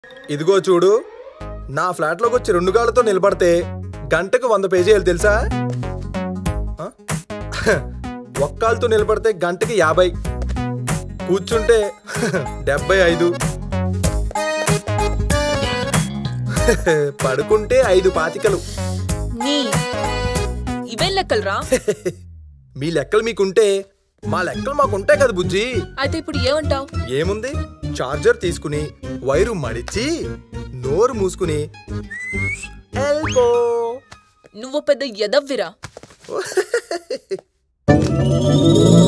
ఇదిగో చూడు నా ఫ్లాట్లోకి వచ్చి రెండు గాళ్ళతో నిలబడితే గంటకు వంద పేజీలు తెలుసా ఆ? ఒక్కాలతో నిలబడితే గంటకి యాభై కూర్చుంటే డెబ్బై ఐదు పడుకుంటే ఐదు పాతికలు నీ ఇవేం లెక్కలురా మీ లెక్కలు మీకుంటే మా లెక్కలు మాకుంటాయి కదా బుజ్జి అయితే ఇప్పుడు ఏమంటావ్ ఏముంది చార్జర్ తీసుకుని వైరు మడిచి నోరు మూసుకుని ఎల్బో నువ్వు పెద్ద ఎదవ్విరా